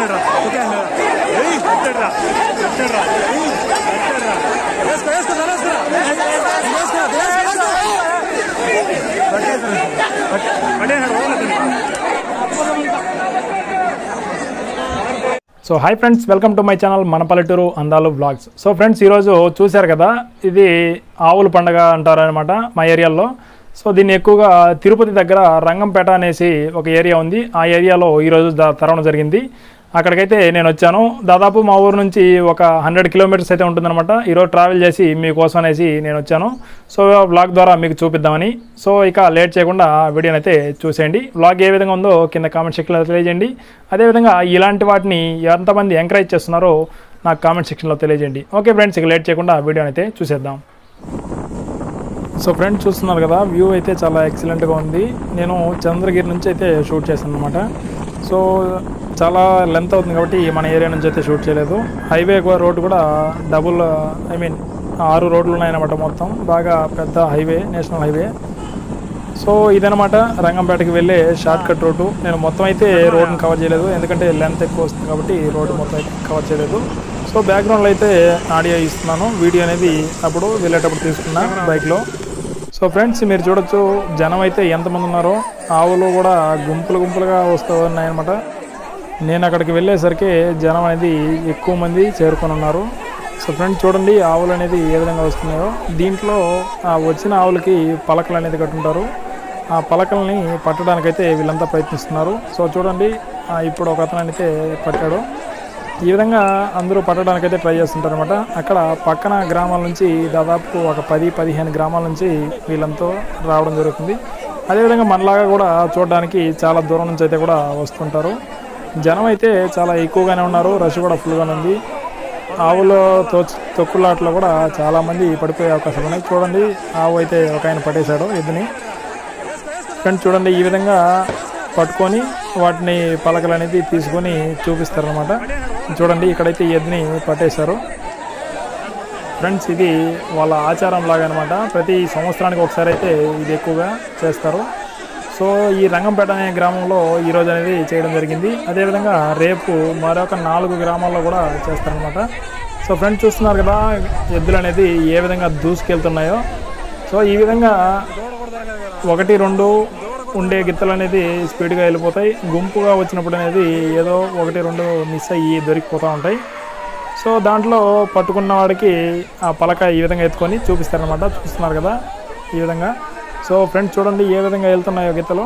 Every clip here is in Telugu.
తొక్కాడురా తొక్కాడు ఏయ్ కట్టాడురా కట్టాడురా ఏయ్ కట్టాడురా వేసుకో వేసుకో వేసుకో వేసుకో వేసుకో పట్టేసాడు so hi friends welcome to my channel మన పల్లెటూరు అందాలు బ్లాగ్స్ సో ఫ్రెండ్స్ ఈరోజు చూశారు కదా ఇది ఆవుల పండగ అంటారు అనమాట మా ఏరియాలో సో దీన్ని ఎక్కువగా తిరుపతి దగ్గర రంగంపేట అనేసి ఒక ఏరియా ఉంది ఆ ఏరియాలో ఈరోజు ద- తరవడం జరిగింది అక్కడికైతే నేను వచ్చాను దాదాపు మా ఊరు నుంచి ఒక హండ్రెడ్ కిలోమీటర్స్ అయితే ఉంటుందన్నమాట ఈరోజు ట్రావెల్ చేసి మీకోసం అనేసి నేను వచ్చాను సో బ్లాగ్ ద్వారా మీకు చూపిద్దామని సో ఇక లేట్ చేయకుండా వీడియోని అయితే చూసేయండి బ్లాగ్ ఏ విధంగా ఉందో కింద కామెంట్ సెక్షన్లో తెలియజేయండి అదేవిధంగా ఇలాంటి వాటిని ఎంతమంది ఎంకరేజ్ చేస్తున్నారో నాకు కామెంట్ సెక్షన్లో తెలియజేయండి ఓకే ఫ్రెండ్స్ ఇక లేట్ చేయకుండా వీడియోని అయితే చూసేద్దాం సో ఫ్రెండ్స్ చూస్తున్నారు కదా వ్యూ అయితే చాలా ఎక్సలెంట్గా ఉంది నేను చంద్రగిరి నుంచి అయితే షూట్ చేశాను అనమాట సో చాలా లెంత్ అవుతుంది కాబట్టి మన ఏరియా నుంచి అయితే షూట్ చేయలేదు హైవే రోడ్ కూడా డబుల్ ఐ మీన్ ఆరు రోడ్లు ఉన్నాయన్నమాట మొత్తం బాగా పెద్ద హైవే నేషనల్ హైవే సో ఇదనమాట రంగంపేటకి వెళ్ళే షార్ట్ కట్ రోడ్డు నేను మొత్తం అయితే రోడ్ని కవర్ చేయలేదు ఎందుకంటే లెంత్ ఎక్కువ వస్తుంది కాబట్టి రోడ్డు మొత్తం అయితే కవర్ చేయలేదు సో బ్యాక్గ్రౌండ్లో అయితే ఆడియో ఇస్తున్నాను వీడియో అనేది అప్పుడు వెళ్ళేటప్పుడు తీసుకున్నా బైక్లో సో ఫ్రెండ్స్ మీరు చూడొచ్చు జనం అయితే ఎంతమంది ఉన్నారో ఆవులు కూడా గుంపులు గుంపులుగా వస్తూ ఉన్నాయన్నమాట నేను అక్కడికి వెళ్ళేసరికి జనం అనేది ఎక్కువ మంది చేరుకొని ఉన్నారు సో ఫ్రెండ్స్ చూడండి ఆవులు అనేది ఏ విధంగా వస్తున్నాయో దీంట్లో ఆ వచ్చిన ఆవులకి పలకలు అనేది కట్టుంటారు ఆ పలకల్ని పట్టడానికైతే వీళ్ళంతా ప్రయత్నిస్తున్నారు సో చూడండి ఆ ఇప్పుడు ఒక అతను అయితే పట్టాడు ఈ విధంగా అందరూ పట్టడానికైతే ట్రై చేస్తుంటారు అనమాట అక్కడ పక్కన గ్రామాల నుంచి దాదాపు ఒక పది పదిహేను గ్రామాల నుంచి వీళ్ళంతా రావడం జరుగుతుంది అదేవిధంగా మనలాగా కూడా చూడడానికి చాలా దూరం నుంచి అయితే కూడా వస్తుంటారు జనం అయితే చాలా ఎక్కువగానే ఉన్నారు రష్ కూడా ఫుల్గానే ఉంది ఆవుల తో తొక్కులాట్లో కూడా చాలా మంది పడిపోయే అవకాశాలు ఉన్నాయి చూడండి ఆవు అయితే ఒక ఆయన పట్టేశాడు ఎద్దుని ఫ్రెండ్స్ చూడండి ఈ విధంగా పట్టుకొని వాటిని పలకలు అనేది తీసుకొని చూపిస్తారనమాట చూడండి ఇక్కడైతే ఈ ఎద్దుని పట్టేశారు ఫ్రెండ్స్ ఇది వాళ్ళ ఆచారం లాగా అనమాట ప్రతి సంవత్సరానికి ఒకసారి అయితే ఇది ఎక్కువగా చేస్తారు సో ఈ రంగంపేట అనే గ్రామంలో ఈరోజు అనేది చేయడం జరిగింది అదేవిధంగా రేపు మరొక నాలుగు గ్రామాల్లో కూడా చేస్తారనమాట సో ఫ్రెండ్స్ చూస్తున్నారు కదా ఎద్దులు అనేది ఏ విధంగా దూసుకెళ్తున్నాయో సో ఈ విధంగా ఒకటి రెండు ఉండే గిత్తలు అనేది స్పీడ్గా వెళ్ళిపోతాయి గుంపుగా వచ్చినప్పుడు అనేది ఏదో ఒకటి రెండు మిస్ అయ్యి దొరికిపోతూ ఉంటాయి సో దాంట్లో పట్టుకున్న వాడికి ఆ పలక ఈ విధంగా ఎత్తుకొని చూపిస్తారనమాట చూస్తున్నారు కదా ఈ విధంగా సో ఫ్రెండ్స్ చూడండి ఏ విధంగా వెళ్తున్నాయో గిత్తలు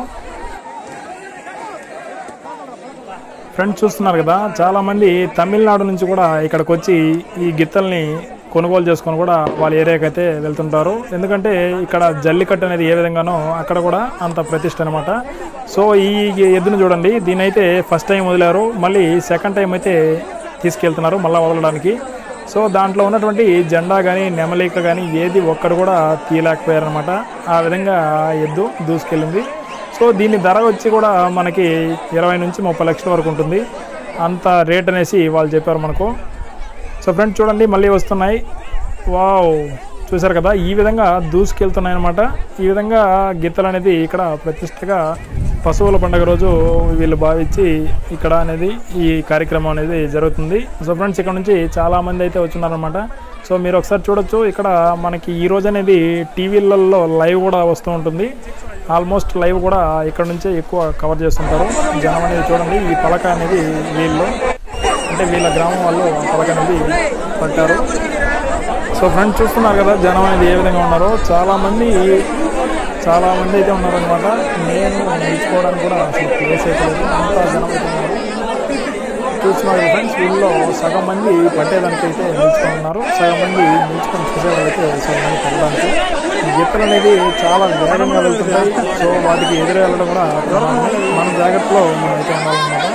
ఫ్రెండ్స్ చూస్తున్నారు కదా చాలామంది తమిళనాడు నుంచి కూడా ఇక్కడికి వచ్చి ఈ గిత్తల్ని కొనుగోలు చేసుకొని కూడా వాళ్ళ ఏరియాకి అయితే వెళ్తుంటారు ఎందుకంటే ఇక్కడ జల్లికట్టు అనేది ఏ విధంగానో అక్కడ కూడా అంత ప్రతిష్ట అనమాట సో ఈ ఎద్దును చూడండి దీని అయితే ఫస్ట్ టైం వదిలారు మళ్ళీ సెకండ్ టైం అయితే తీసుకెళ్తున్నారు మళ్ళీ వదలడానికి సో దాంట్లో ఉన్నటువంటి జెండా కానీ నెమలిక కానీ ఏది ఒక్కడు కూడా తీయలేకపోయారనమాట ఆ విధంగా ఎద్దు దూసుకెళ్ళింది సో దీని ధర వచ్చి కూడా మనకి ఇరవై నుంచి ముప్పై లక్షల వరకు ఉంటుంది అంత రేట్ అనేసి వాళ్ళు చెప్పారు మనకు సో ఫ్రెండ్స్ చూడండి మళ్ళీ వస్తున్నాయి వావ్ చూసారు కదా ఈ విధంగా దూసుకెళ్తున్నాయి అనమాట ఈ విధంగా గీతలు అనేది ఇక్కడ ప్రతిష్టగా పశువుల పండుగ రోజు వీళ్ళు భావించి ఇక్కడ అనేది ఈ కార్యక్రమం అనేది జరుగుతుంది సో ఫ్రెండ్స్ ఇక్కడ నుంచి చాలా మంది అయితే వచ్చున్నారనమాట సో మీరు ఒకసారి చూడొచ్చు ఇక్కడ మనకి ఈ రోజు అనేది టీవీలలో లైవ్ కూడా వస్తూ ఉంటుంది ఆల్మోస్ట్ లైవ్ కూడా ఇక్కడ నుంచే ఎక్కువ కవర్ చేస్తుంటారు జనం అనేది చూడండి ఈ పలక అనేది వీళ్ళు అంటే వీళ్ళ గ్రామం వాళ్ళు ఆ పలక అనేది పట్టారు సో ఫ్రెండ్స్ చూస్తున్నారు కదా జనం అనేది ఏ విధంగా ఉన్నారో చాలా మంది చాలా మంది అయితే ఉన్నారనమాట నేను నిలుచుకోవడానికి కూడా అసలు ప్లేస్ అయితే లేదు అంతా జనం అయితే ఉన్నారు చూస్తున్నారు ఫ్రెండ్స్ వీళ్ళలో సగం మంది పట్టేదానికి అయితే నిలుచుకొని ఉన్నారు సగం మంది నిలుచుకొని చూసేవాళ్ళైతే సగం మంది పట్టడానికి గిత్తలు అనేది చాలా వేగంగా వెళ్తుంటాయి సో వాటికి ఎదురు వెళ్ళడం కూడా ప్రమాదమే. మన జాగ్రత్తలో మనం అయితే ఉండాలన్నమాట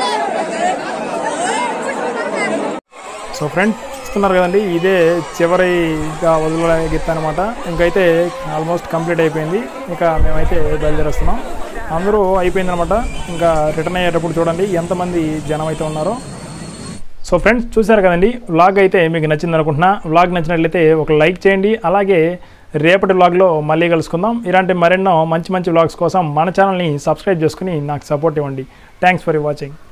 సో ఫ్రెండ్స్ చూస్తున్నారు కదండి ఇదే చివరిగా వదిలే గిత్త అనమాట ఇంకైతే ఆల్మోస్ట్ కంప్లీట్ అయిపోయింది ఇక మేమైతే బయలుదేరేస్తున్నాం అందరూ అయిపోయింది అనమాట ఇంకా రిటర్న్ అయ్యేటప్పుడు చూడండి ఎంతమంది జనం అయితే ఉన్నారో సో ఫ్రెండ్స్ చూశారు కదండి వ్లాగ్ అయితే మీకు నచ్చింది అనుకుంటున్నా వ్లాగ్ నచ్చినట్లయితే ఒక లైక్ చేయండి అలాగే రేపటి వ్లాగ్లో మళ్ళీ కలుసుకుందాం ఇలాంటి మరెన్నో మంచి మంచి వ్లాగ్స్ కోసం మన ఛానల్ని సబ్స్క్రైబ్ చేసుకుని నాకు సపోర్ట్ ఇవ్వండి థ్యాంక్స్ ఫర్ వాచింగ్